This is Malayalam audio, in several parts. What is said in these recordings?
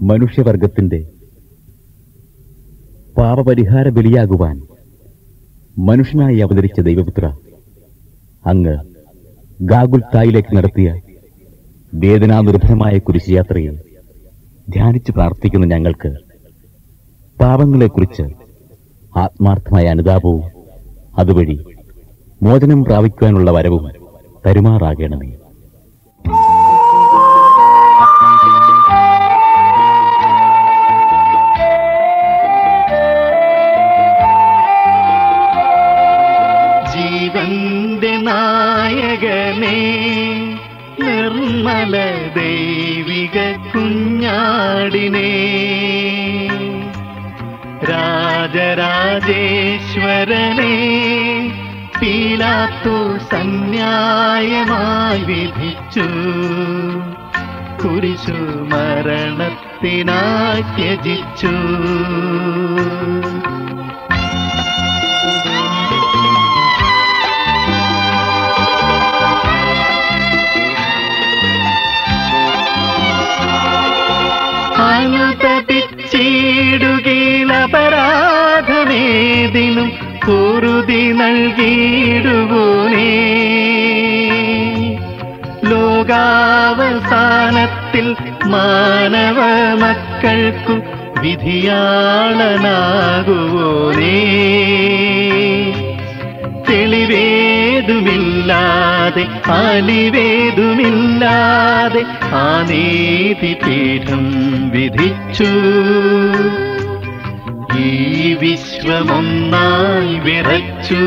മനുഷ്യവർഗത്തിന്റെ പാപപരിഹാര ബലിയാകുവാൻ മനുഷ്യനായി അവതരിച്ച ദൈവപുത്ര അങ്ങ് ഗാഗുൽത്തായിലേക്ക് നടത്തിയ വേദനാനിർഭരമായ കുരിശുയാത്രയിൽ ധ്യാനിച്ച് പ്രാർത്ഥിക്കുന്ന ഞങ്ങൾക്ക് പാപങ്ങളെക്കുറിച്ച് ആത്മാർത്ഥമായ അനുതാപവും അതുവഴി മോചനം പ്രാപിക്കുവാനുള്ള വരവും തരുമാറാകണമേ ജീവന്റെ നായകനെ നിർമ്മല ദൈവിക കുഞ്ഞാടിനെ രാജരാജേശ്വരനെ പീലാത്തു സന്യായമായി വിധിച്ചു കുരിശു മരണത്തിനായി ത്യജിച്ചു അനുതപിച്ചിടുകീലപരാധമേതിനും കുറുതി നൽകിയിടുവോനേ ലോകാവസാനത്തിൽ മാനവ മക്കൾക്കു വിധിയാളനാകുവോനേ തെളിവേതുമില്ലാതെ അലിവേതുമില്ലാതെ ആ നീതിപീഠം വിധിച്ചു ഈ വിശ്വമൊന്നായി വിറച്ചു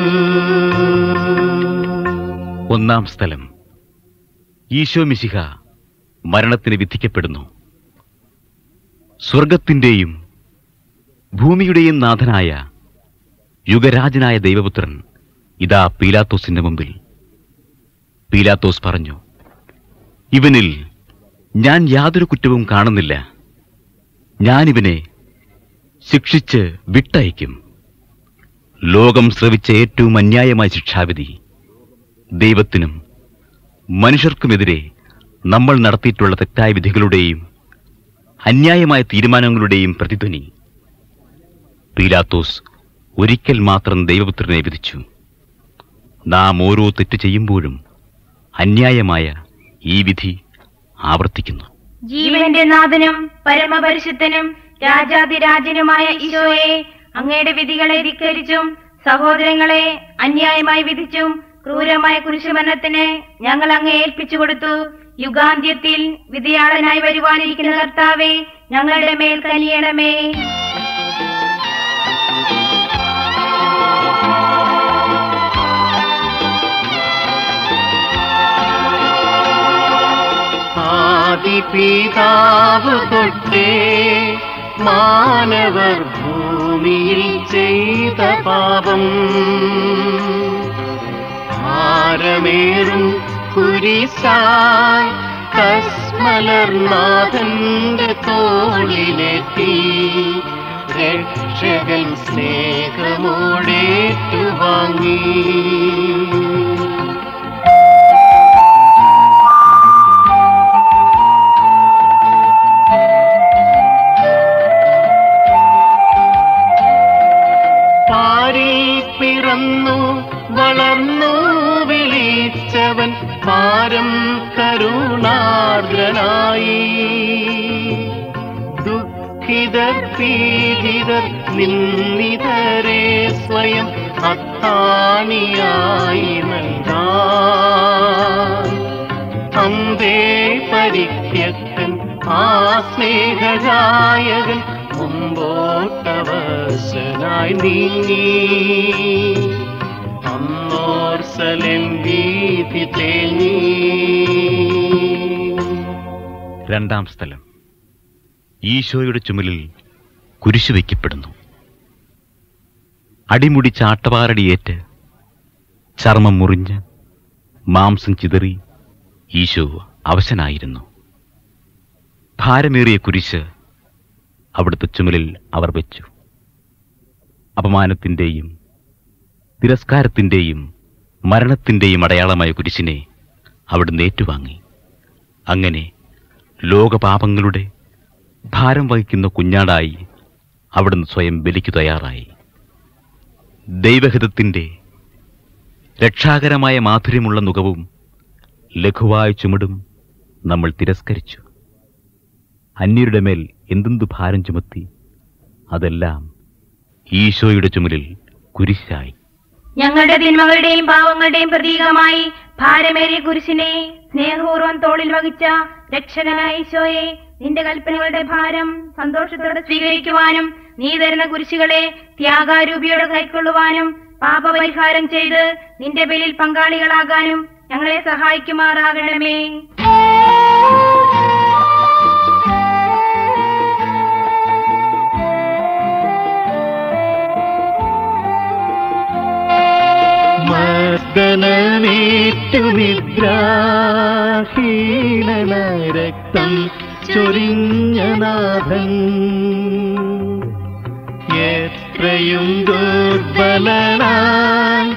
ഒന്നാം സ്ഥലം ഈശോ മിശിഹ മരണത്തിന് വിധിക്കപ്പെടുന്നു സ്വർഗത്തിന്റെയും ഭൂമിയുടെയും നാഥനായ യുഗരാജനായ ദൈവപുത്രൻ ഇതാ പീലാത്തോസിന്റെ മുമ്പിൽ പീലാത്തോസ് പറഞ്ഞു ഇവനിൽ ഞാൻ യാതൊരു കുറ്റവും കാണുന്നില്ല ഞാനിവനെ ശിക്ഷിച്ച് വിട്ടയക്കും ലോകം ശ്രവിച്ച ഏറ്റവും അന്യായമായ ശിക്ഷാവിധി ദൈവത്തിനും മനുഷ്യർക്കുമെതിരെ നമ്മൾ നടത്തിയിട്ടുള്ള തെറ്റായ വിധികളുടെയും അന്യായമായ തീരുമാനങ്ങളുടെയും പ്രതിധ്വനി പീലാത്തോസ് ഒരിക്കൽ മാത്രം ദൈവപുത്രനെ വിധിച്ചു നാം ഓരോ തെറ്റ് ചെയ്യുമ്പോഴും അന്യായമായ ഈ വിധി ആവർത്തിക്കുന്നു ജീവന്റെ നാഥനും പരമപരിശുദ്ധനും രാജാതിരാജനുമായ ഈശോയെ അങ്ങയുടെ വിധികളെ ധിക്കരിച്ചും സഹോദരങ്ങളെ അന്യായമായി വിധിച്ചും ക്രൂരമായ കുരിശുമരണത്തിന് ഞങ്ങൾ അങ്ങേ ഏൽപ്പിച്ചു കൊടുത്തു യുഗാന്ത്യത്തിൽ വിധിയാളനായി വരുവാനിരിക്കുന്ന കർത്താവെ ഞങ്ങളുടെ മേൽ കനിയണമേ ആദിപിതാവ് തൊട്ടേ മാനവർ ഭൂമിയിൽ ചെയ്ത പാപം ഭാരമേറും കുരിശായി കസ്മലർനാഥന്റെ തോളിലെത്തി രക്ഷകൻ സ്നേഹമോടേറ്റുവാങ്ങി പാരിൽ പിറന്നു വളർന്നു വിളിച്ചവൻ പാരം കരുണാർദ്രനായി ദുഃഖിതർ പീഡിതർ നിന്നിതരെ സ്വയം അത്താണിയായി നൽകാൻ അമ്പേ പരിത്യക്തൻ ആ സ്നേഹഗായകൻ മുമ്പോട്ടവശനായി നീങ്ങി അന്നോർസലം വീതി തേങ്ങി രണ്ടാം സ്ഥലം ഈശോയുടെ ചുമലിൽ കുരിശു വയ്ക്കപ്പെടുന്നു അടിമുടി ചാട്ടവാറടിയേറ്റ് ചർമ്മം മുറിഞ്ഞ് മാംസം ചിതറി ഈശോ അവശനായിരുന്നു ഭാരമേറിയ കുരിശ് അവിടുത്തെ ചുമലിൽ അവർ വെച്ചു അപമാനത്തിന്റെയും തിരസ്കാരത്തിന്റെയും മരണത്തിന്റെയും അടയാളമായ കുരിശിനെ അവിടുന്ന് ഏറ്റുവാങ്ങി അങ്ങനെ ലോകപാപങ്ങളുടെ ഭാരം വഹിക്കുന്ന കുഞ്ഞാടായി അവിടുന്ന് സ്വയം ബലിക്കു തയ്യാറായി ദൈവഹിതത്തിന്റെ രക്ഷാകരമായ മാധുര്യമുള്ള മുഖവും ലഘുവായ ചുമടും നമ്മൾ തിരസ്കരിച്ചു അന്യരുടെ മേൽ എന്തെന്തു ഭാരം ചുമത്തി അതെല്ലാം ഈശോയുടെ ചുമലിൽ കുരിശായി ഞങ്ങളുടെ തിന്മകളുടെയും പാവങ്ങളുടെയും പ്രതീകമായി ഭാരമേറിയ കുരിശിനെ സ്നേഹപൂർവ്വം തോളിൽ വഹിച്ച രക്ഷകനായ ഈശോയെ നിന്റെ കൽപ്പനകളുടെ ഭാരം സന്തോഷത്തോടെ സ്വീകരിക്കുവാനും നീ തരുന്ന കുരിശുകളെ ത്യാഗാരൂപിയോടെ കൈക്കൊള്ളുവാനും പാപപരിഹാരം ചെയ്ത് നിന്റെ ബലിയിൽ പങ്കാളികളാകാനും ഞങ്ങളെ സഹായിക്കുമാറാകണമേ മർദ്ദനമേറ്റുനിദ്രാഹീനനായ രക്തം ചൊരിഞ്ഞ നാഥൻ എത്രയും ദുർബലനായി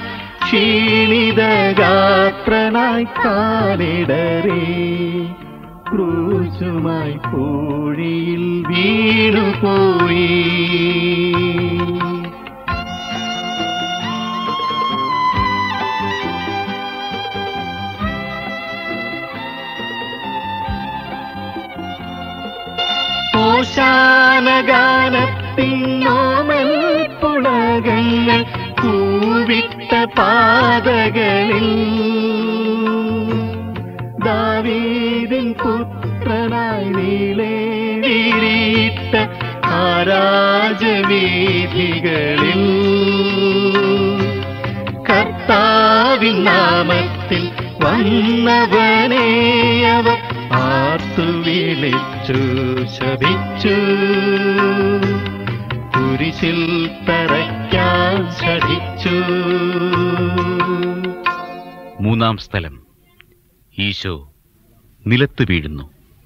ക്ഷീണിതഗാത്രനായി കാലിടറി ക്രൂശുമായി പൂഴിയിൽ വീണുപോയി ഓശാനഗാനത്തിനോമൽ പുളകങ്ങൾ കൂവിട്ട പാതകളിൽ ദാവീദിൻ പുത്രനായി നീളേറിയിട്ട ആരാജവീഥികളിൽ കർത്താവിൻ നാമത്തിൽ വന്നവനെ അവർ ആർത്തു വിളിച്ചു ശപിച്ചു കുരിശിൽ തറയ്ക്കാൻ ശഠിച്ചു മൂന്നാം സ്ഥലം ഈശോ നിലത്ത് വീഴുന്നു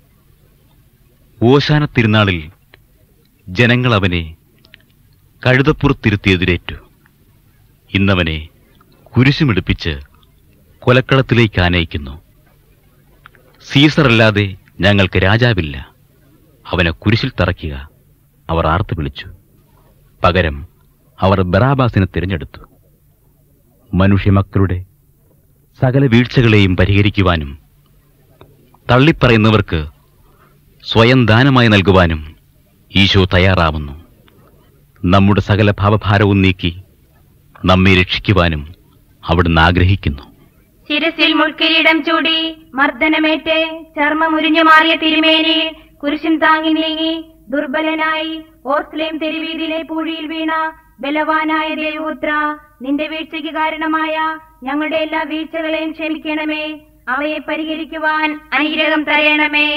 ഓശാന തിരുനാളിൽ ജനങ്ങൾ അവനെ കഴുതപ്പുറത്തിരുത്തിയെതിരേറ്റു ഇന്നവനെ കുരിശുമെടുപ്പിച്ച് കൊലക്കളത്തിലേക്ക് ആനയിക്കുന്നു സീസറല്ലാതെ ഞങ്ങൾക്ക് രാജാവില്ല അവനെ കുരിശിൽ തറയ്ക്കുക അവർ ആർത്തു വിളിച്ചു പകരം അവർ ബറാബാസിനെ തിരഞ്ഞെടുത്തു മനുഷ്യമക്കളുടെ സകല വീഴ്ചകളെയും പരിഹരിക്കുവാനും തള്ളിപ്പറയുന്നവർക്ക് സ്വയം ദാനമായി നൽകുവാനും ഈശോ തയ്യാറാവുന്നു നമ്മുടെ സകല ഭാവഭാരവും നീക്കി നമ്മെ രക്ഷിക്കുവാനും അവിടുന്ന് ആഗ്രഹിക്കുന്നു ശിരസിൽ മുൾക്കിരീടം ചൂടി മർദ്ദനമേറ്റ് ചർമ്മമുരിഞ്ഞു മാറിയ തിരുമേനിയിൽ കുരിശും താങ്ങി നീങ്ങി ദുർബലനായി ഓർസ്ലേം തെരുവീതിയിലെ പൂഴിയിൽ വീണ ബലവാനായ ദേവപുത്ര നിന്റെ വീഴ്ചയ്ക്ക് കാരണമായ ഞങ്ങളുടെ എല്ലാ വീഴ്ചകളെയും ക്ഷമിക്കണമേ അവയെ പരിഹരിക്കുവാൻ അനുഗ്രഹം തരയണമേ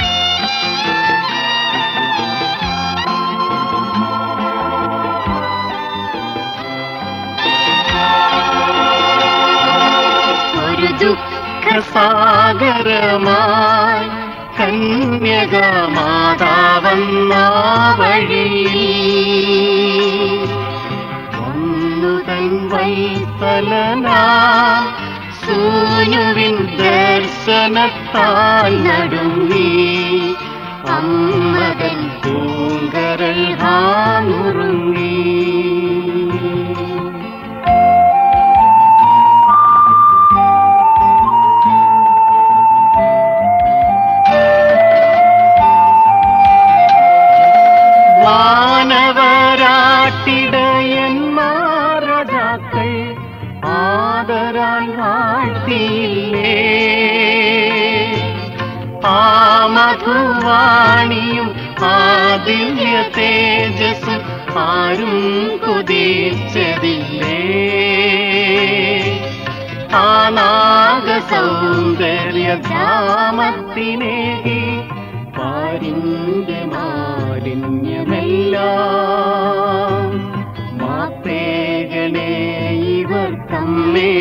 ഒരു ദുഃഖസാഗരമായി കന്യകമാതാവന്ന വഴി വന്നു തൻ വൈത്തലനാ സൂനുവിൻ ദർശനത്താൽ നടുങ്ങി അമ്മതൻ പൂങ്കരൾ ഹാമുറുങ്ങി വാനവരാട്ടിടയന്മാരജാക്കൾ ആദരാൽ വാഴ്ത്തിയില്ലേ ആ മധുവാണിയും ആ ദിവ്യ തേജസ്സും ആരും കുതിച്ചതില്ലേ ആ നാഗസൗന്ദര്യ ധാമത്തിനേകി പാരിന്റെ മാലിന്യമെല്ലാം മാപ്പേകണേ ഇവർ തമ്മേ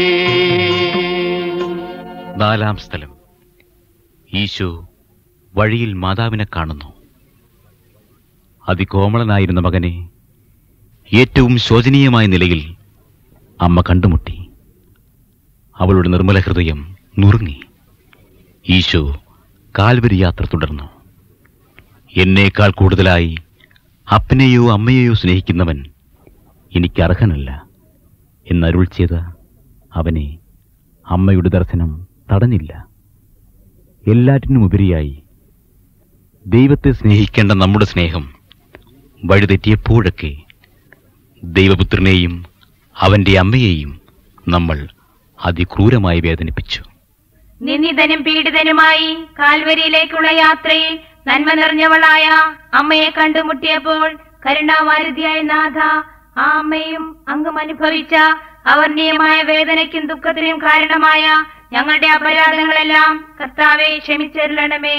നാലാം സ്ഥലം ഈശോ വഴിയിൽ മാതാവിനെ കാണുന്നു അതികോമളനായിരുന്ന മകനെ ഏറ്റവും ശോചനീയമായ നിലയിൽ അമ്മ കണ്ടുമുട്ടി അവളുടെ നിർമ്മല ഹൃദയം നുറുങ്ങി ഈശോ കാൽവരി യാത്ര തുടർന്നു എന്നേക്കാൾ കൂടുതലായി അപ്പനെയോ അമ്മയെയോ സ്നേഹിക്കുന്നവൻ എനിക്ക് അർഹനല്ല എന്നരുൾ ചെയ്ത അവനെ അമ്മയുടെ ദർശനം തടഞ്ഞില്ല എല്ലാറ്റിനുമുപരിയായി ദൈവത്തെ സ്നേഹിക്കേണ്ട നമ്മുടെ സ്നേഹം വഴിതെറ്റിയപ്പോഴൊക്കെ ദൈവപുത്രനെയും അവന്റെ അമ്മയെയും നമ്മൾ അതിക്രൂരമായി വേദനിപ്പിച്ചു നിന്ദിതനും പീഡിതനുമായി കാൽവരിയിലേക്കുള്ള യാത്രയിൽ നന്മ നിറഞ്ഞവളായ അമ്മയെ കണ്ടുമുട്ടിയപ്പോൾ കരുണാവാരിധിയായ നാഥ ആ അമ്മയും അങ്ങും അനുഭവിച്ച അവർണീയമായ വേദനയ്ക്കും ദുഃഖത്തിനും കാരണമായ ഞങ്ങളുടെ അപരാധങ്ങളെല്ലാം കർത്താവെ ക്ഷമിച്ചരുളണമേ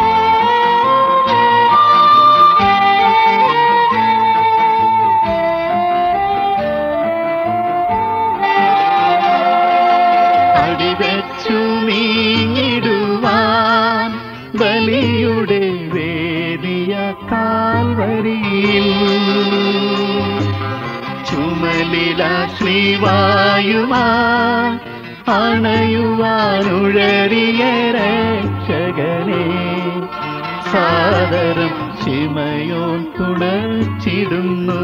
അടിവെച്ചു നീങ്ങിടുവാൻ ബലിയുടെ വേദിയ കാൽവരിയിൽ ചുമലില ശ്രീവായുമാ അണയുവാനുഴറിയ രക്ഷകനെ സാദരം ശിമയോൻ തുണച്ചിടുന്നു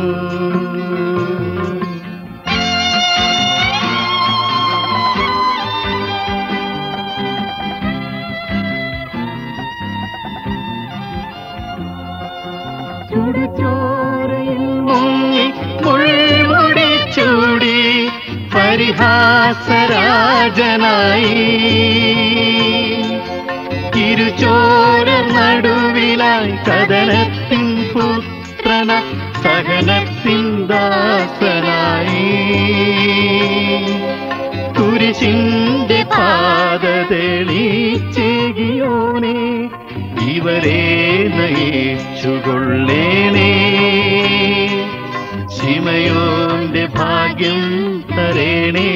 ചുടുചോരയിൽ മുങ്ങി മുൾമുടി ചൂടി പരിഹാസരാജനായി ഇരുചോരർ നടുവിലായി കഥനത്തിൻ പുത്രന സഹനത്തിൻ ദാസനായി കുരിശിന്റെ പാത തെളിച്ചേകിയോനെ ഇവരെ നയിച്ചുകൊള്ളേനേ ശിമയോന്റെ ഭാഗ്യം തരേണേ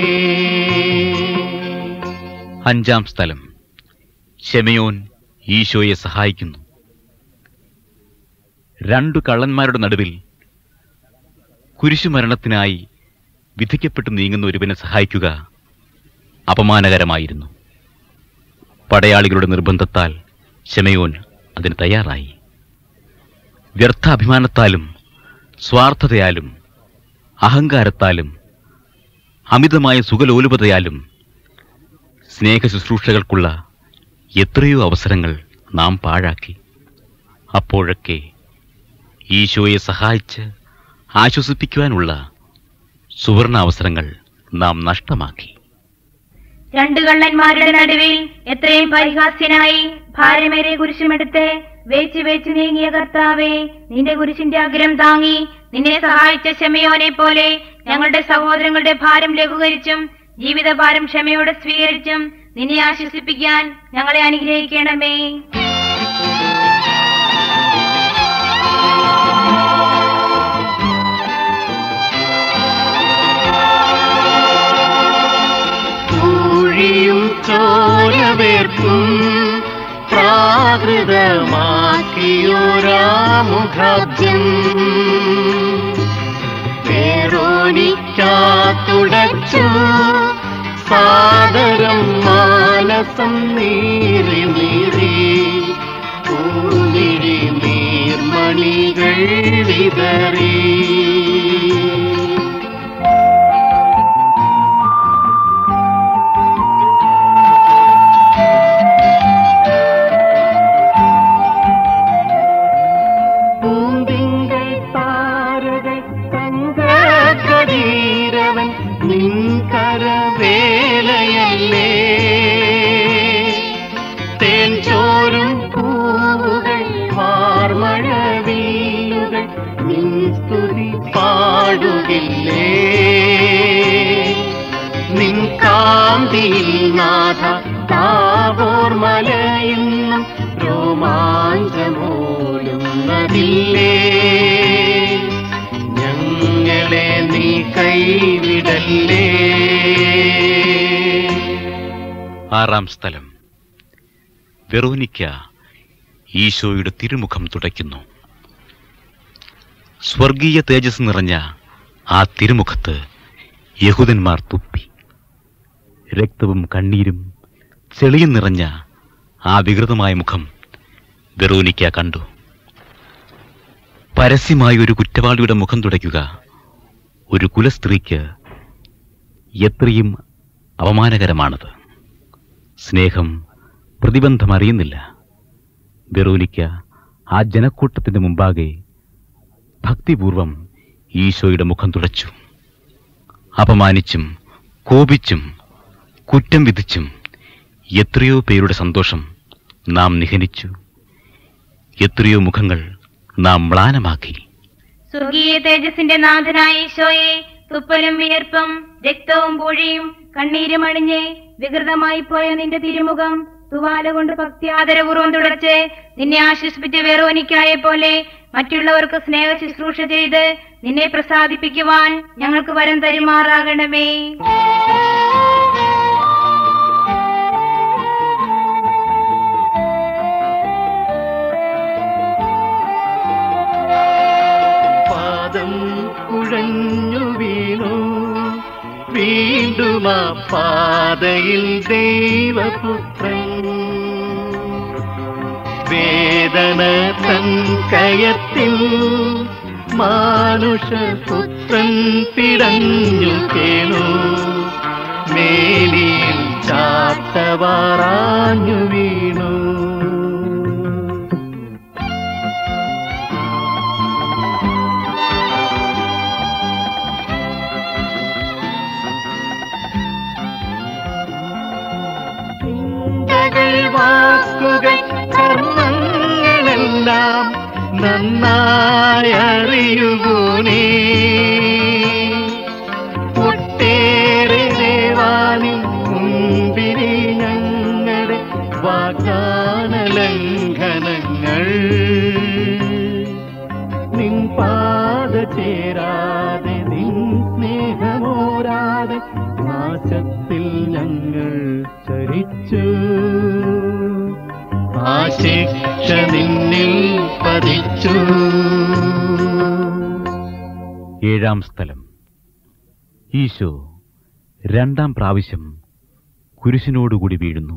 അഞ്ചാം സ്ഥലം ഷെമയോൻ ഈശോയെ സഹായിക്കുന്നു രണ്ടു കള്ളന്മാരുടെ നടുവിൽ കുരിശുമരണത്തിനായി വിധിക്കപ്പെട്ടു നീങ്ങുന്ന ഒരുവനെ സഹായിക്കുക അപമാനകരമായിരുന്നു പടയാളികളുടെ നിർബന്ധത്താൽ ഷെമയോൻ അതിന് തയ്യാറായി വ്യർത്ഥ അഭിമാനത്താലും സ്വാർത്ഥതയാലും അഹങ്കാരത്താലും അമിതമായ സുഖലോലുപതയാലും സ്നേഹ ശുശ്രൂഷകൾക്കുള്ള എത്രയോ അവസരങ്ങൾ നാം പാഴാക്കി അപ്പോഴൊക്കെ ഈശോയെ സഹായിച്ച് ആശ്വസിപ്പിക്കുവാനുള്ള സുവർണ അവസരങ്ങൾ നാം നഷ്ടമാക്കി രണ്ടു കള്ളന്മാരുടെ നടുവിൽ എത്രയും പരിഹാസ്യനായി ഭാരമേറെ കുരിശുമെടുത്ത് വേച്ച് വേച്ച് നീങ്ങിയ കർത്താവേ നിന്റെ കുരിശിന്റെ അഗ്രം താങ്ങി നിന്നെ സഹായിച്ച ക്ഷമയോനെ പോലെ ഞങ്ങളുടെ സഹോദരങ്ങളുടെ ഭാരം ലഘൂകരിച്ചും ജീവിതഭാരം ക്ഷമയോടെ സ്വീകരിച്ചും നിന്നെ ആശ്വസിപ്പിക്കാൻ ഞങ്ങളെ അനുഗ്രഹിക്കണമേ ൂഴിയും ചോരവേർപ്പും പ്രാകൃതമാക്കിയൊരാമുഖാബ്ജം പേരോനിക്കാത്തുടച്ചു സാദരം മാനസം നീറി നീറി പൂനിരി നീർമണികൾ വിതറി പൂന്തിങ്കൾ താരകൾ തങ്കീരവൻ നിൻകരവേലയല്ലേ തേൻ ചോരും പൂവുകൾ വാർമഴവീലുകൾ നിൻ സ്തുതി പാടുകില്ലേ നിൻ കാന്തിയിൽ നാഥ താവോർ മലയിന്നും രോമാഞ്ചമോലുന്നതില്ലേ ഞങ്ങളെ നീ കൈവിടല്ലേ ആറാം സ്ഥലം വെറോനിക്ക ഈശോയുടെ തിരുമുഖം തുടയ്ക്കുന്നു സ്വർഗീയ തേജസ് നിറഞ്ഞ ആ തിരുമുഖത്ത് യഹൂദന്മാർ തുപ്പി രക്തവും കണ്ണീരും ചെളിയും നിറഞ്ഞ ആ വികൃതമായ മുഖം വെറോനിക്ക കണ്ടു പരസ്യമായി ഒരു കുറ്റവാളിയുടെ മുഖം തുടയ്ക്കുക ഒരു കുലസ്ത്രീക്ക് എത്രയും അപമാനകരമാണത് സ്നേഹം പ്രതിബന്ധം അറിയുന്നില്ല വെറോനിക്ക ആ ജനക്കൂട്ടത്തിന്റെ മുമ്പാകെ ഭക്തിപൂർവം ഈശോയുടെ മുഖം തുടച്ചു അപമാനിച്ചും കോപിച്ചും കുറ്റം വിധിച്ചും എത്രയോ പേരുടെ സന്തോഷം നാം നിഹനിച്ചു എത്രയോ മുഖങ്ങൾ നാം മ്ലാനമാക്കി സ്വർഗീയ തേജസിന്റെ നാഥനായ ഈശോയെ തുപ്പലും വിയർപ്പും രക്തവും പൂഴിയും കണ്ണീരും അണിഞ്ഞ് വികൃതമായി പോയ നിന്റെ തിരുമുഖം തുവാല കൊണ്ട് ഭക്തി ആദരപൂർവ്വം തുടച്ച് നിന്നെ ആശ്വസിപ്പിച്ച വെറോനിക്കായെ പോലെ മറ്റുള്ളവർക്ക് സ്നേഹ ശുശ്രൂഷ ചെയ്ത് നിന്നെ പ്രസാദിപ്പിക്കുവാൻ ഞങ്ങൾക്ക് വരം തരുമാറാകണമേ പാദം കുഴഞ്ഞു വീണു വീണ്ടും ആ പാതയിൽ ദൈവപുത്രൻ വേദന തൻ കയത്തിൽ മാനുഷപുത്രൻ പിടഞ്ഞു കേണു മേലിൽ ചാത്തവാറാഞ്ഞു വീണു ചിന്തകൾ വാക്കുകൾ കർമ്മങ്ങളെല്ലാം നന്നായി അറിയുകൂനേ ഒട്ടേറെ ദേവാനിൽ മുൻപിരി ഞങ്ങളുടെ വാഗ്ദാന ലംഘനങ്ങൾ നിൻ പാത ചേരാതെ നിൻ സ്നേഹമോരാതെ നാശത്തിൽ ഞങ്ങൾ ചരിച്ചു ആ ശിക്ഷ നിന്നിൽ പതിച്ചു ഏഴാം സ്ഥലം ഈശോ രണ്ടാം പ്രാവശ്യം കുരിശിനോടുകൂടി വീഴുന്നു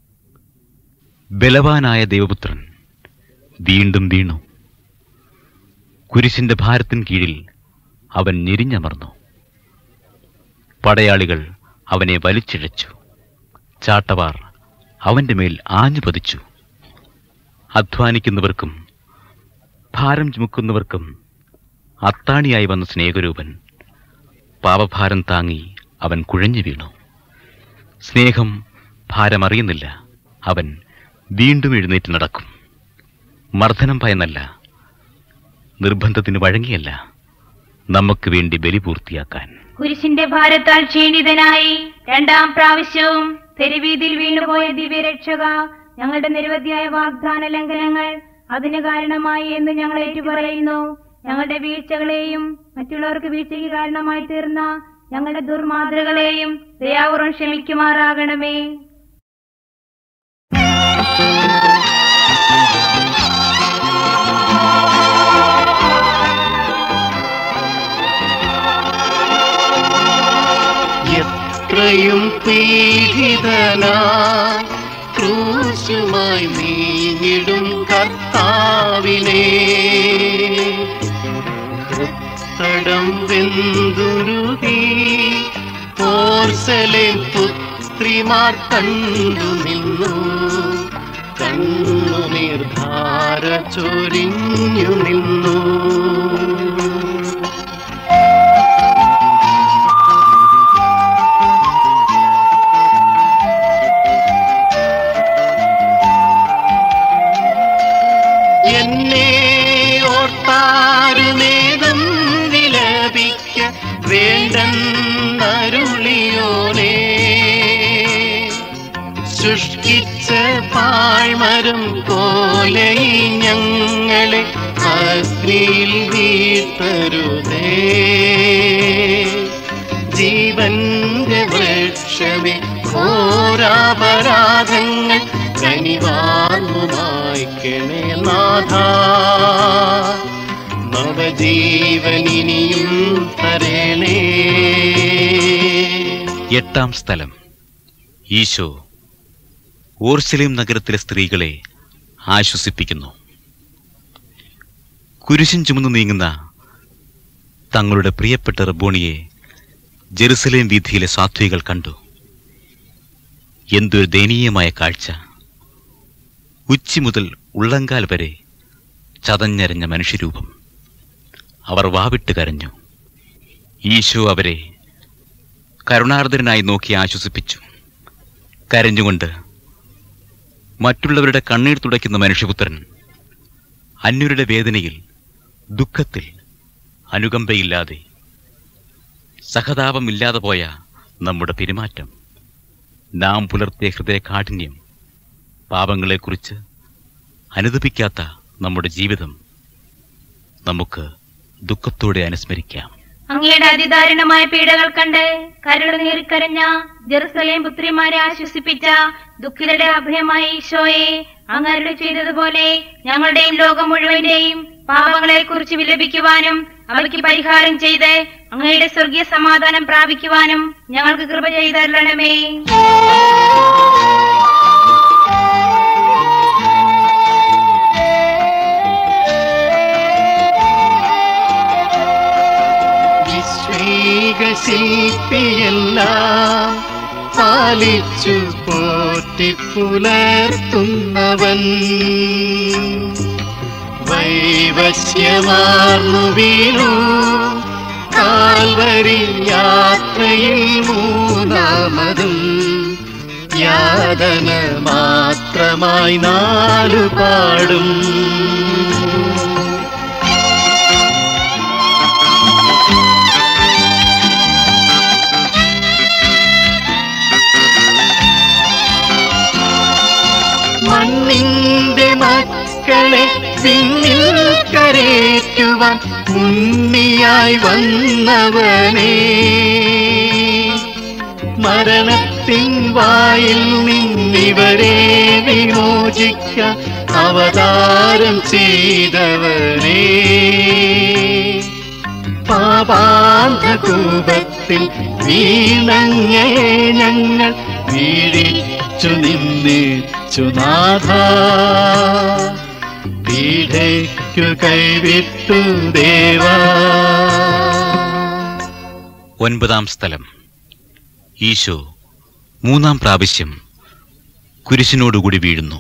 ബലവാനായ ദൈവപുത്രൻ വീണ്ടും വീണു കുരിശിന്റെ ഭാരത്തിൻ കീഴിൽ അവൻ ഞെരിഞ്ഞമർന്നു പടയാളികൾ അവനെ വലിച്ചിഴച്ചു ചാട്ടവാർ അവന്റെ മേൽ ആഞ്ഞു പതിച്ചു അധ്വാനിക്കുന്നവർക്കും ഭാരം ചുമക്കുന്നവർക്കും അത്താണിയായി വന്ന സ്നേഹരൂപൻ പാപഭാരം താങ്ങി അവൻ കുഴഞ്ഞു വീണു സ്നേഹം ഭാരമറിയുന്നില്ല അവൻ വീണ്ടും എഴുന്നേറ്റ് നടക്കും മർദ്ദനം ഭയന്നല്ല നിർബന്ധത്തിന് വഴങ്ങിയല്ല നമുക്ക് വേണ്ടി ബലി പൂർത്തിയാക്കാൻ കുരിശിന്റെ ഭാരത്താൽ ക്ഷീണിതനായി രണ്ടാം പ്രാവശ്യവും തെരുവീതിയിൽ വീണുപോയ ദിവ്യരക്ഷക ഞങ്ങളുടെ നിരവധിയായ വാഗ്ദാന ലംഘനങ്ങൾ അതിന് കാരണമായി എന്ന് ഞങ്ങൾ ഏറ്റുപറയുന്നു ഞങ്ങളുടെ വീഴ്ചകളെയും മറ്റുള്ളവർക്ക് വീഴ്ചയ്ക്ക് കാരണമായി തീർന്ന ഞങ്ങളുടെ ദുർമാതൃകളെയും ദയാപൂർവം ക്ഷമിക്കുമാറാകണമേ എത്രയും പീഡിതനാ ക്രൂശുമായി നീങ്ങിടും കർത്താവിനെ തടം വെന്തുരുകി പോർസലെ പുത്രിമാർ കണ്ടു നിന്നു കണ്ണു നിർധാര ചൊരിഞ്ഞു നിന്നു എന്നെ ഓർത്താരുമേതം വിലപിക്ക വേണ്ടെന്നരുളിയോനേ ശുഷ്കിച്ച പാഴ്മരം പോലെ ഈ ഞങ്ങളെ അഗ്നിയിൽ വീഴ്ത്തരുതേ ജീവന്റെ വൃക്ഷമേ ഘോരാപരാധങ്ങൾ കനിവാർന്നു മായ്ക്കണേ നാഥ നവജീവനിനിയും തരണേ എട്ടാം സ്ഥലം ഈശോ ഓർശലേം നഗരത്തിലെ സ്ത്രീകളെ ആശ്വസിപ്പിക്കുന്നു കുരിശും ചുമന്നു നീങ്ങുന്ന തങ്ങളുടെ പ്രിയപ്പെട്ട റബ്ബോണിയെ ജെറുസലേം വീഥിയിലെ സാത്വികൾ കണ്ടു എന്തൊരു ദയനീയമായ കാഴ്ച ഉച്ചി മുതൽ ഉള്ളങ്കാൽ വരെ ചതഞ്ഞരഞ്ഞ മനുഷ്യരൂപം അവർ വാവിട്ട് കരഞ്ഞു ഈശോ അവരെ കരുണാർദ്രനായി നോക്കി ആശ്വസിപ്പിച്ചു കരഞ്ഞുകൊണ്ട് മറ്റുള്ളവരുടെ കണ്ണീർ തുടയ്ക്കുന്ന മനുഷ്യപുത്രൻ അന്യരുടെ വേദനയിൽ ദുഃഖത്തിൽ അനുകമ്പയില്ലാതെ സഹതാപമില്ലാതെ പോയ നമ്മുടെ പെരുമാറ്റം നാം പുലർത്തിയ ഹൃദയകാഠിന്യം പാപങ്ങളെക്കുറിച്ച് അനുദപിക്കാത്ത നമ്മുടെ ജീവിതം നമുക്ക് ദുഃഖത്തോടെ അനുസ്മരിക്കാം അങ്ങയുടെ അതിദാരുണമായ പീഡകൾ കണ്ട് കരട് നീറിക്കരഞ്ഞ ജെറുസലേം പുത്രിമാരെ ആശ്വസിപ്പിച്ച ദുഃഖിതരുടെ അഭയമായ ഈശോയെ അങ്ങരുടെ ചെയ്തതുപോലെ ഞങ്ങളുടെയും ലോകം മുഴുവന്റെയും പാപങ്ങളെ കുറിച്ച് വിലപിക്കുവാനും അവയ്ക്ക് പരിഹാരം ചെയ്ത് അങ്ങയുടെ സ്വർഗീയ സമാധാനം പ്രാപിക്കുവാനും ഞങ്ങൾക്ക് കൃപ ചെയ്തരണമേ വിശ്വേക ശില്പിയെല്ലാം പാലിച്ചു പോറ്റി പുലർത്തുന്നവൻ വൈവശ്യമാർന്നു വീണു കാൽവരി യാത്രയിൽ മൂന്നാമതും യാതന മാത്രമായി നാലു പാടും മണ്ണിന്റെ മക്കളെ പിന്നിൽ കരേറ്റുവാൻ ഉണ്ണിയായി വന്നവനേ മരണത്തിൻ വായിൽ നിന്നിവരെ വിമോചിക്കാൻ അവതാരം ചെയ്തവനേ പാപാന്ധകൂപത്തിൽ വീണങ്ങേ ഞങ്ങൾ വീഴിച്ചു നിന്നിച്ചു നാഥ പീഠയ്ക്കു കൈവിട്ടു ദേവാ ഒൻപതാം സ്ഥലം ഈശോ മൂന്നാം പ്രാവശ്യം കുരിശിനോടുകൂടി വീഴുന്നു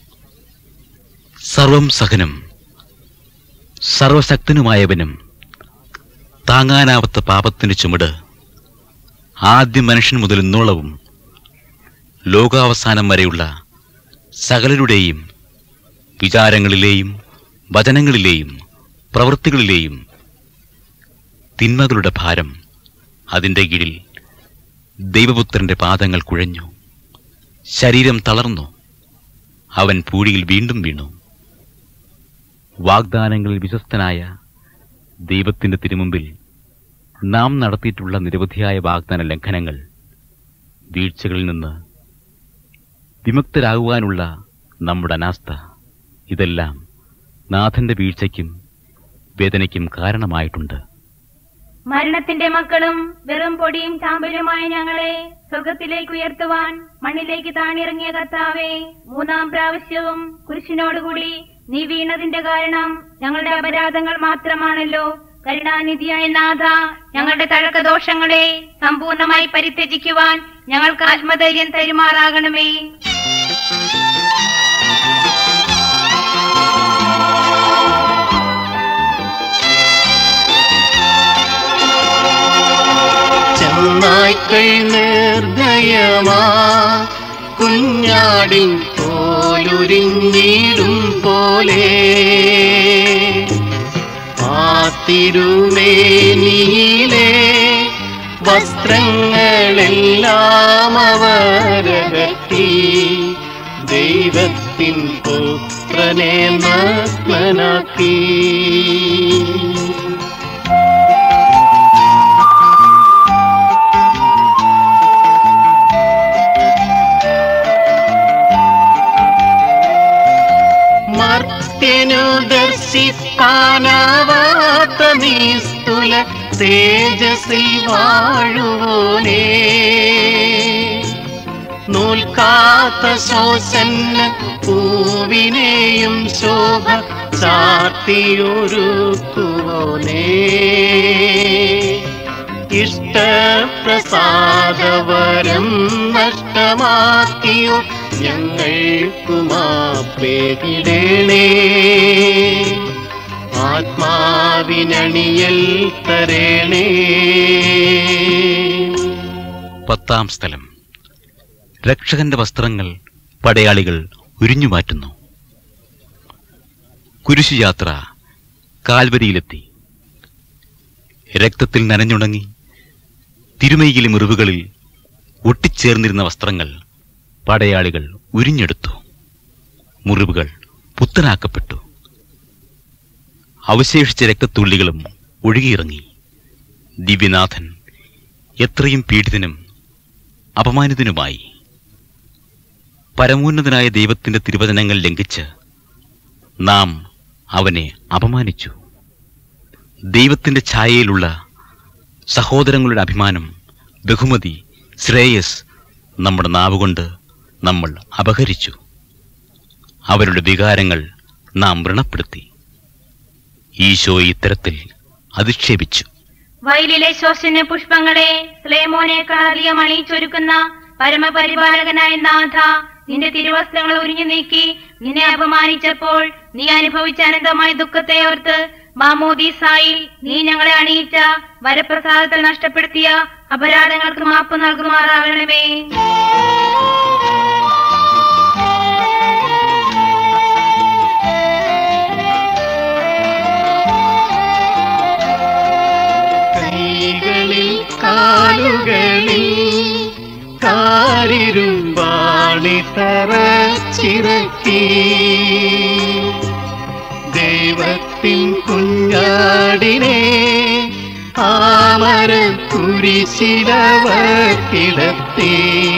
സർവം സഹനം സർവശക്തനുമായവനും താങ്ങാനാവാത്ത പാപത്തിന് ചുമട് ആദ്യ മനുഷ്യൻ മുതൽ ഇന്നോളവും ലോകാവസാനം വരെയുള്ള സകലരുടെയും വിചാരങ്ങളിലെയും വചനങ്ങളിലെയും പ്രവൃത്തികളിലെയും തിന്മകളുടെ ഭാരം അതിൻ്റെ കീഴിൽ ദൈവപുത്രന്റെ പാദങ്ങൾ കുഴഞ്ഞു ശരീരം തളർന്നു അവൻ പൂഴിയിൽ വീണ്ടും വീണു വാഗ്ദാനങ്ങളിൽ വിശ്വസ്തനായ ദൈവത്തിന്റെ തിരുമുമ്പിൽ നാം നടത്തിയിട്ടുള്ള നിരവധിയായ വാഗ്ദാന ലംഘനങ്ങൾ വീഴ്ചകളിൽ നിന്ന് വിമുക്തരാകുവാനുള്ള നമ്മുടെ അനാസ്ഥ ഇതെല്ലാം നാഥന്റെ വീഴ്ചയ്ക്കും വേദനയ്ക്കും കാരണമായിട്ടുണ്ട് മരണത്തിന്റെ മക്കളും വെറും പൊടിയും ചാമ്പലുമായ ഞങ്ങളെ സ്വർഗത്തിലേക്ക് ഉയർത്തുവാൻ മണ്ണിലേക്ക് താണിറങ്ങിയ കർത്താവേ മൂന്നാം പ്രാവശ്യവും കുരിശിനോടുകൂടി നീ വീണതിന്റെ കാരണം ഞങ്ങളുടെ അപരാധങ്ങൾ മാത്രമാണല്ലോ കരുണാനിധിയായ നാഥ ഞങ്ങളുടെ തഴക്കദോഷങ്ങളെ സമ്പൂർണമായി പരിത്യജിക്കുവാൻ ഞങ്ങൾക്ക് ആത്മധൈര്യം തരുമാറാകണമേ ചെന്നായ്ക്കൾ നിർദ്ദയമാ കുഞ്ഞാടിൻ തോലുരിഞ്ഞിടും പോലെ ആ തിരുമേനിയിലെ വസ്ത്രങ്ങളെല്ലാം അവരകറ്റി ദൈവത്തിൻ പുത്രനെ നഗ്നനാക്കി മർത്യനു ദർശിപ്പാനാവാത്ത നീസ്തുല തേജസ്സിൽ വാഴുവോനേ നൂൽക്കാത്ത ശോസന്ന പൂവിനെയും ശോഭ ചാർത്തിയൊരുക്കുവോനേ ഇഷ്ടപ്രസാദവരം നഷ്ടമാക്കിയോ ഞങ്ങൾക്കു മാപ്പേകിടേണേ ആത്മാവിനണിയൽ തരേണേ പത്താം സ്ഥലം രക്ഷകന്റെ വസ്ത്രങ്ങൾ പടയാളികൾ ഉരിഞ്ഞുമാറ്റുന്നു കുരിശുയാത്ര കാൽവരിയിലെത്തി രക്തത്തിൽ നനഞ്ഞുണങ്ങി തിരുമൈയിലെ മുറിവുകളിൽ ഒട്ടിച്ചേർന്നിരുന്ന വസ്ത്രങ്ങൾ പടയാളികൾ ഉരിഞ്ഞെടുത്തു മുറിവുകൾ പുത്തനാക്കപ്പെട്ടു അവശേഷിച്ച രക്തത്തുള്ളികളും ഒഴുകിയിറങ്ങി ദിവ്യനാഥൻ എത്രയും പീഡിതനും അപമാനിതനുമായി പരമോന്നതനായ ദൈവത്തിന്റെ തിരുവചനങ്ങൾ ലംഘിച്ച് നാം അവനെ അപമാനിച്ചു ദൈവത്തിന്റെ ഛായയിലുള്ള സഹോദരങ്ങളുടെ അഭിമാനം ബഹുമതി ശ്രേയസ് നമ്മുടെ നാവുകൊണ്ട് നമ്മൾ അപഹരിച്ചു അവരുടെ വികാരങ്ങൾ നാം വ്രണപ്പെടുത്തി ഈശോ ഇത്തരത്തിൽ അധിക്ഷേപിച്ചു വയലിലെ ശ്വസന പുഷ്പങ്ങളെ സ്ലേമോനേക്കാൾ അധികം അണിയിച്ചൊരുക്കുന്ന പരമപരിപാലകനായ നാഥ നിന്റെ തിരുവസ്ത്രങ്ങൾ ഉരിഞ്ഞു നീക്കി നിന്നെ അപമാനിച്ചപ്പോൾ നീ അനുഭവിച്ച അനന്തമായ ദുഃഖത്തെ ഓർത്ത് മാമോദീസായിൽ നീ ഞങ്ങളെ അണിയിച്ച വരപ്രസാദത്തിൽ നഷ്ടപ്പെടുത്തിയ അപരാധങ്ങൾക്ക് മാപ്പ് നൽകുമാറാകണമേ കൈകളിൽ കാലുകളിൽ കാരിരുമ്പാണി തറച്ചിറക്കി ദൈവത്തിൻ കുഞ്ഞാടിനെ ആമര കുരിശിലവർ കിടത്തി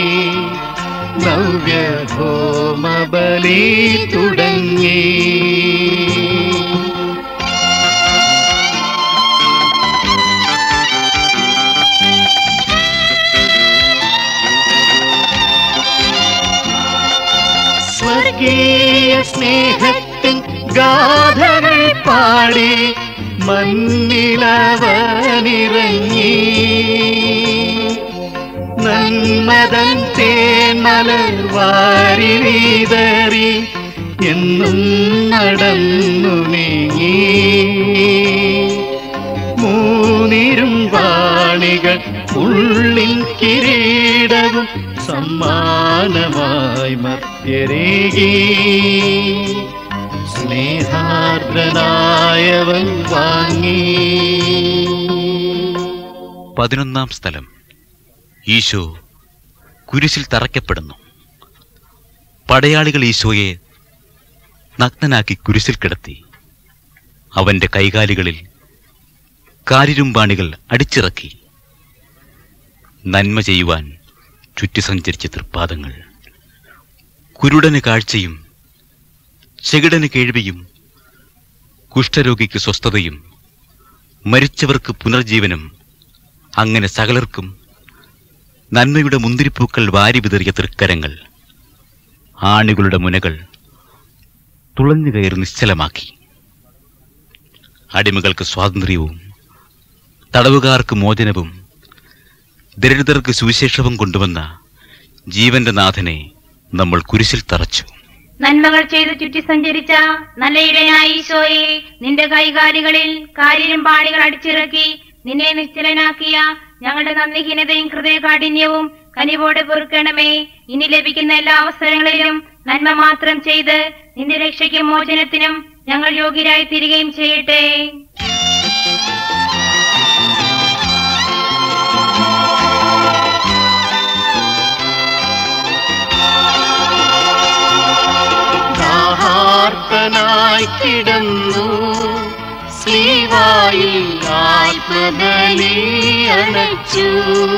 നവ്യഹോമബലി തുടങ്ങി സ്വർഗീയ സ്നേഹത്തിൻ ഗാഥകൾ പാടി മണ്ണിലവനിറങ്ങി നന്മതൻ തേന്മലർ വാരി വീതറി എന്നും നടന്നു നീങ്ങി മൂന്നിരും വാണികൾ ഉള്ളിൻ കിരീടവും സമ്മാനമായി മധ്യരേകി സ്നേഹാർദ്രനായവൻ വാങ്ങി പതിനൊന്നാം സ്ഥലം ഈശോ കുരിശിൽ തറയ്ക്കപ്പെടുന്നു പടയാളികൾ ഈശോയെ നഗ്നനാക്കി കുരിശിൽ കിടത്തി അവന്റെ കൈകാലുകളിൽ കാരിരുമ്പാണികൾ അടിച്ചിറക്കി നന്മ ചെയ്യുവാൻ ചുറ്റി സഞ്ചരിച്ച തൃപ്പാദങ്ങൾ കുരുടന് കാഴ്ചയും ചെകിടന് കേൾവിയും കുഷ്ഠരോഗിക്ക് സ്വസ്ഥതയും മരിച്ചവർക്ക് പുനർജീവനും അങ്ങനെ സകലർക്കും നന്മയുടെ മുന്തിരിപ്പൂക്കൾ വാരി വിതറിയ തൃക്കരങ്ങൾ ആണികളുടെ മുനകൾ തുളഞ്ഞു കയറി നിശ്ചലമാക്കി അടിമകൾക്ക് സ്വാതന്ത്ര്യവും തടവുകാർക്ക് മോചനവും ദരിദ്രർക്ക് സുവിശേഷവും കൊണ്ടുവന്ന ജീവന്റെ നാഥനെ നമ്മൾ കുരിശിൽ തറച്ചു നന്മകൾ ചെയ്ത് ചുറ്റി സഞ്ചരിച്ച നല്ല ഇടയായ ഈശോയെ നിന്റെ കൈകാലികളിൽ കാര്യം പാളികൾ അടിച്ചിറക്കി നിന്നെ നിശ്ചലനാക്കിയ ഞങ്ങളുടെ നന്ദിഹീനതയും ഹൃദയകാഠിന്യവും കനിവോടെ പൊറുക്കണമേ ഇനി ലഭിക്കുന്ന എല്ലാ അവസരങ്ങളിലും നന്മ മാത്രം ചെയ്ത് നിന്റെ രക്ഷയ്ക്കും മോചനത്തിനും ഞങ്ങൾ യോഗ്യരായി തീരുകയും ചെയ്യട്ടെ ദാഹാർത്തനായി കിടന്നു ശ്രീവായിൽ ആത്മബലി അണച്ചു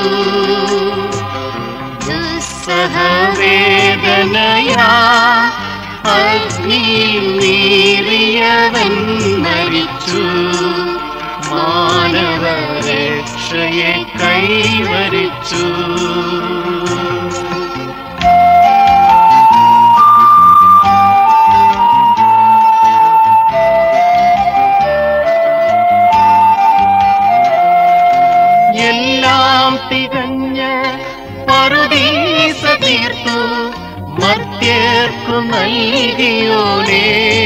ദുസ്സഹവേദനയാ അഗ്നിയിൽ നീറിയവൻ മരിച്ചു മാനവരക്ഷയെ കൈവരിച്ചു പാറുദീസ തീർത്തു മർത്യർക്കു നൽകിയോനേ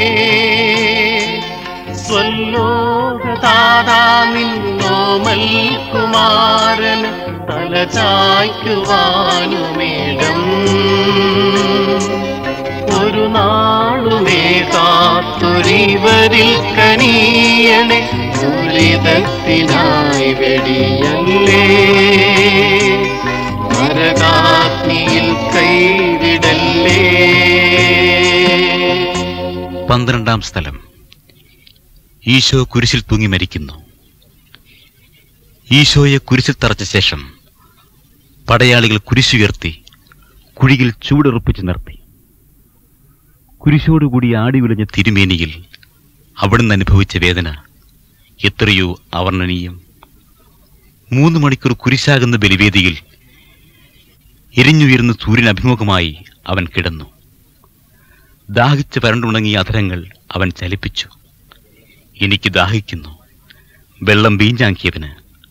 സ്വല്ലോകദാതാ നിന്നോമൽ കുമാരൻ തലചായ്ക്കുവാനുമേടം ഒരു നാളുമേ കാത്തൊരിവരിൽ കനിയണേ ദുരിതത്തിനായി വെടിയല്ലേ നരകാഗ്നിയിൽ കൈവിടല്ലേ പന്ത്രണ്ടാം സ്ഥലം ഈശോ കുരിശിൽ തൂങ്ങി മരിക്കുന്നു ഈശോയെ കുരിശിൽ തറച്ച ശേഷം പടയാളികൾ കുരിശുയർത്തി കുഴിയിൽ ചൂടുറപ്പിച്ച് നിർത്തി കുരിശോടുകൂടി ആടി ഉലഞ്ഞ തിരുമേനിയിൽ അവിടുന്ന് അനുഭവിച്ച വേദന എത്രയോ അവർണ്ണനീയം മൂന്ന് മണിക്കൂർ കുരിശാകുന്ന ബലിവേദിയിൽ എരിഞ്ഞുയരുന്ന സൂര്യൻ അഭിമുഖമായി അവൻ കിടന്നു ദാഹിച്ച് വരണ്ടുണങ്ങിയ അധരങ്ങൾ അവൻ ചലിപ്പിച്ചു എനിക്ക് ദാഹിക്കുന്നു വെള്ളം വീഞ്ഞാക്കിയവന്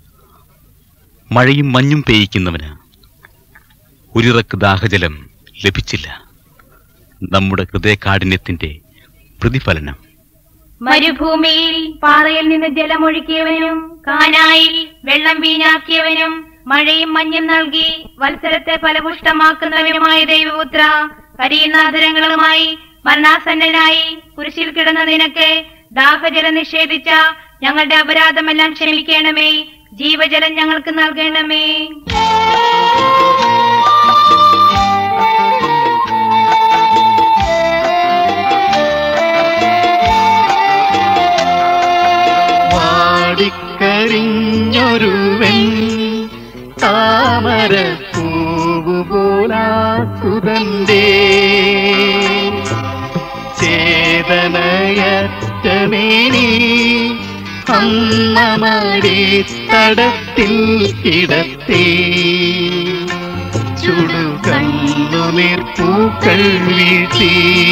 മഴയും മഞ്ഞും പെയ്യിക്കുന്നവന് ഒരിറക്ക് ദാഹജലം ലഭിച്ചില്ല നമ്മുടെ ഹൃദയകാഠിന്യത്തിന്റെ പ്രതിഫലനം മരുഭൂമിയിൽ പാറയിൽ നിന്ന് ജലമൊഴുക്കിയവനും കാനായിൽ വെള്ളം വീഞ്ഞാക്കിയവനും മഴയും മഞ്ഞും നൽകി വത്സരത്തെ ഫലപുഷ്ടമാക്കുന്നവനുമായ ദൈവപുത്ര കരിയുന്ന അധരങ്ങളുമായി മരണാസന്നനായി കുരിശിൽ കിടന്ന നിനക്ക് ദാഹജലം നിഷേധിച്ച ഞങ്ങളുടെ അപരാധമെല്ലാം ക്ഷമിക്കണമേ ജീവജലം ഞങ്ങൾക്ക് നൽകണമേ വാടിക്കരിഞ്ഞൊരുവൻ താമര പൂവുപോലാസുതന്റെ ചേതനയറ്റമേനി അമ്മമടി തടത്തിൽ കിടത്തി ചുടു കണ്ണുനീർ പൂക്കൾ വീഴ്ത്തി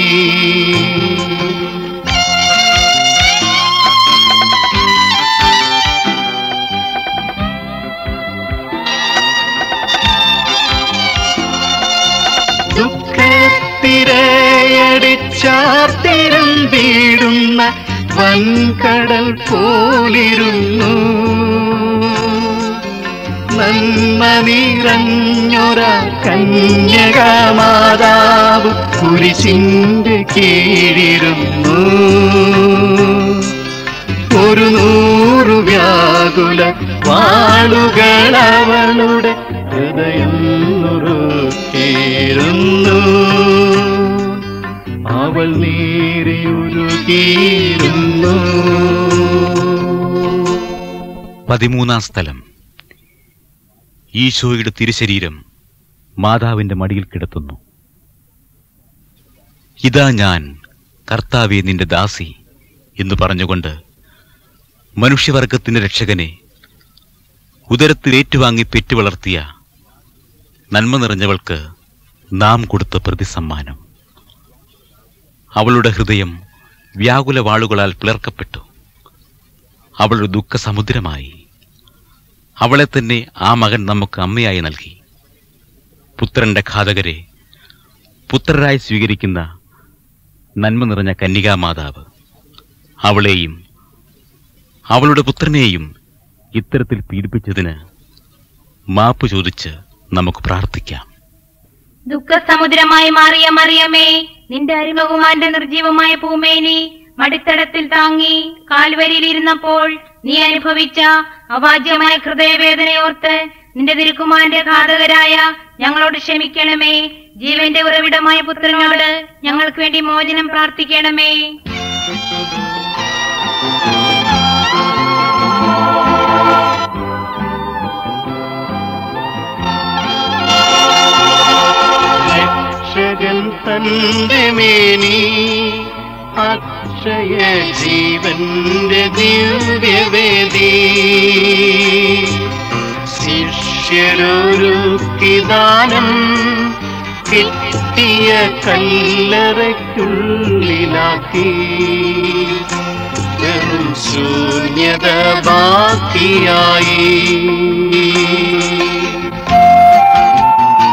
ദുഃഖത്തിരയടിച്ചാർത്തിരം വീടുന്ന വൻകടൽ പോലിരുന്നു നന്മ നിറഞ്ഞൊര കന്യകാമാതാവ് കുരിശിന്റെ കീഴിരുന്നു ഒരു നൂറു വ്യാകുല വാളുകൾ അവളുടെ ഹൃദയം നുറുക്കിയിരുന്നു അവൾ നീരിയുരുകിയിരുന്നു പതിമൂന്നാം സ്ഥലം ഈശോയുടെ തിരുശരീരം മാതാവിന്റെ മടിയിൽ കിടത്തുന്നു ഇതാ ഞാൻ കർത്താവെ നിന്റെ ദാസി എന്ന് പറഞ്ഞുകൊണ്ട് മനുഷ്യവർഗത്തിന്റെ രക്ഷകനെ ഉദരത്തിൽ ഏറ്റുവാങ്ങി പെറ്റു വളർത്തിയ നന്മ നിറഞ്ഞവൾക്ക് നാം കൊടുത്ത പ്രതിസമ്മാനം അവളുടെ ഹൃദയം വ്യാകുല വാളുകളാൽ പിളർക്കപ്പെട്ടു അവളൊരു ദുഃഖസമുദ്രമായി അവളെ തന്നെ ആ മകൻ നമുക്ക് അമ്മയായി നൽകി പുത്രന്റെ ഘാതകരെ പുത്രരായി സ്വീകരിക്കുന്ന നന്മ നിറഞ്ഞ കന്യകാമാതാവ് അവളെയും അവളുടെ പുത്രനെയും ഇത്തരത്തിൽ പീഡിപ്പിച്ചതിന് മാപ്പ് ചോദിച്ച് നമുക്ക് പ്രാർത്ഥിക്കാം ദുഃഖസമുദ്രമായി മാറിയ മറിയമേ നിന്റെ അരുമകുമാരന്റെ നിർജീവമായ പൂമേനി മടിത്തടത്തിൽ താങ്ങി കാൽവരിയിലിരുന്നപ്പോൾ നീ അനുഭവിച്ച അവാജ്യമായ ഹൃദയവേദനയോർത്ത് നിന്റെ തിരുക്കുമാരന്റെ ഘാതകരായ ഞങ്ങളോട് ക്ഷമിക്കണമേ ജീവന്റെ ഉറവിടമായ പുത്രനോട് ഞങ്ങൾക്ക് വേണ്ടി മോചനം പ്രാർത്ഥിക്കണമേ രക്ഷകൻ തന്റെ മേനി അക്ഷയ ജീവന്റെ ദിവ്യവേദി ശിഷ്യരൊരുക്കിദാനം കിട്ടിയ കല്ലറയ്ക്കുള്ളിലാക്കി വെറും ശൂന്യത ബാക്കിയായി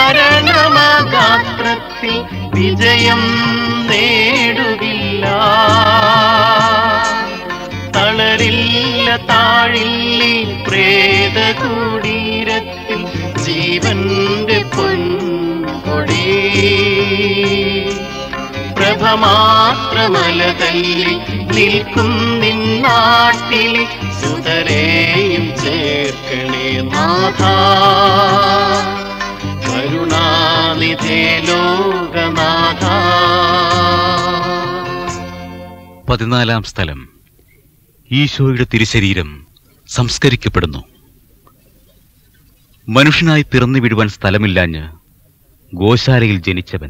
മരണമാഗാത്രത്തിൽ വിജയം നേടുകില്ല തളരില്ല താഴില്ലി പ്രേത കുടീരത്തിൽ ജീവന്റെ പൊൻകൊടി പ്രഭ മാത്രമല തല്ലി നിൽക്കും നിന്നാട്ടിലെ സുതരെയും ചേർക്കണേ നാഥ കരുണാനിധേ ലോകനാഥ പതിനാലാം സ്ഥലം ഈശോയുടെ തിരുശരീരം സംസ്കരിക്കപ്പെടുന്നു മനുഷ്യനായി പിറന്നു വിടുവാൻ സ്ഥലമില്ലാഞ്ഞ് ഗോശാലയിൽ ജനിച്ചവൻ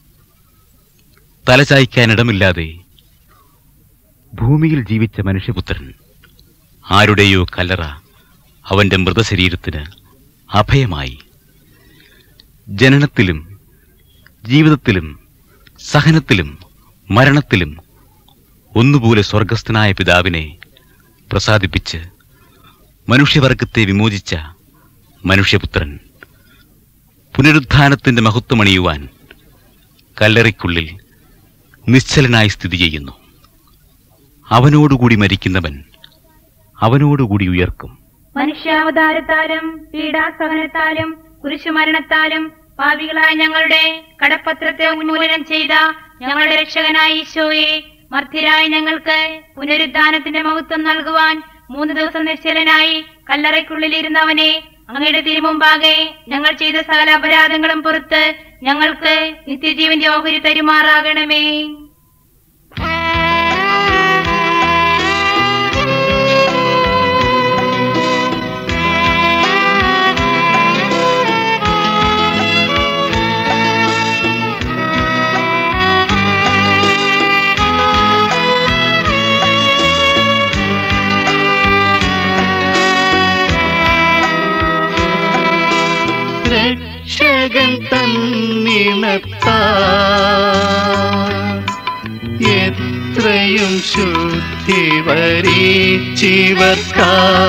തലചായ്ക്കാനിടമില്ലാതെ ഭൂമിയിൽ ജീവിച്ച മനുഷ്യപുത്രൻ ആരുടെയോ കല്ലറ അവന്റെ മൃതശരീരത്തിന് അഭയമായി ജനനത്തിലും ജീവിതത്തിലും സഹനത്തിലും മരണത്തിലും ഒന്നുപോലെ സ്വർഗസ്ഥനായ പിതാവിനെ പ്രസാദിപ്പിച്ച് മനുഷ്യവർഗത്തെ വിമോചിച്ച മനുഷ്യപുത്രൻ പുനരുത്ഥാനത്തിന്റെ മഹത്വമണിയുവാൻ കല്ലറയ്ക്കുള്ളിൽ നിശ്ചലനായി സ്ഥിതി ചെയ്യുന്നു അവനോടുകൂടി മരിക്കുന്നവൻ അവനോടുകൂടി ഉയർക്കും മനുഷ്യാവതാരത്താലും പീഡാസഹനത്താലും കുരിശുമരണത്താലും പാപികളായ ഞങ്ങളുടെ കടപ്പത്രത്തെ ഉന്മൂലനം ചെയ്ത ഞങ്ങളുടെ രക്ഷകനായ ഈശോയെ മർത്യരായ ഞങ്ങൾക്ക് പുനരുദ്ധാനത്തിന്റെ മഹത്വം നൽകുവാൻ മൂന്ന് ദിവസം നിശ്ചലനായി കല്ലറയ്ക്കുള്ളിലിരുന്നവനെ അങ്ങയുടെ തിരുമുമ്പാകെ ഞങ്ങൾ ചെയ്ത സകല അപരാധങ്ങളും പുറത്ത് ഞങ്ങൾക്ക് നിത്യജീവന്റെ ഓഹരി തരുമാറാകണമേ രക്ഷകൻ തന്നിണത്ത എത്രയും ശുദ്ധി വരീച്ചിവർക്ക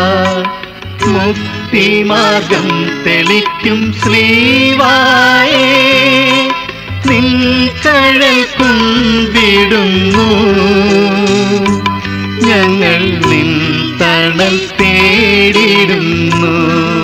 മുക്തിമാർഗം തെളിക്കും ശ്രീവായേ നിൻ കഴൽ കുന്തിടുന്നു ഞങ്ങൾ നിൻ തണൽ തേടിടുന്നു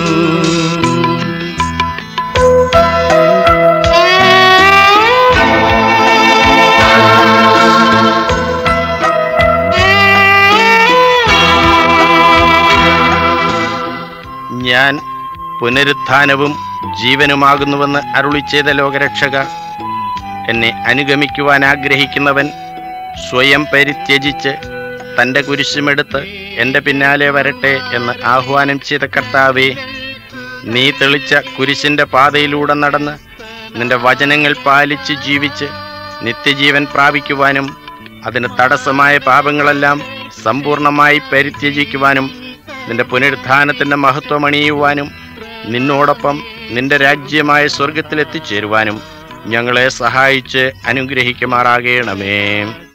ഞാൻ പുനരുത്ഥാനവും ജീവനുമാകുന്നുവെന്ന് അരുളി ചെയ്ത ലോകരക്ഷക എന്നെ അനുഗമിക്കുവാൻ ആഗ്രഹിക്കുന്നവൻ സ്വയം പരിത്യജിച്ച് തൻ്റെ കുരിശുമെടുത്ത് എൻ്റെ പിന്നാലെ വരട്ടെ എന്ന് ആഹ്വാനം ചെയ്ത കർത്താവേ നീ തെളിച്ച കുരിശിൻ്റെ പാതയിലൂടെ നടന്ന് നിന്റെ വചനങ്ങൾ പാലിച്ച് ജീവിച്ച് നിത്യജീവൻ പ്രാപിക്കുവാനും അതിന് തടസ്സമായ പാപങ്ങളെല്ലാം സമ്പൂർണമായി പരിത്യജിക്കുവാനും നിന്റെ പുനരുത്ഥാനത്തിന്റെ മഹത്വം അണിയുവാനും നിന്നോടൊപ്പം നിന്റെ രാജ്യമായ സ്വർഗത്തിൽ എത്തിച്ചേരുവാനും ഞങ്ങളെ സഹായിച്ച് അനുഗ്രഹിക്കുമാറാകണമേ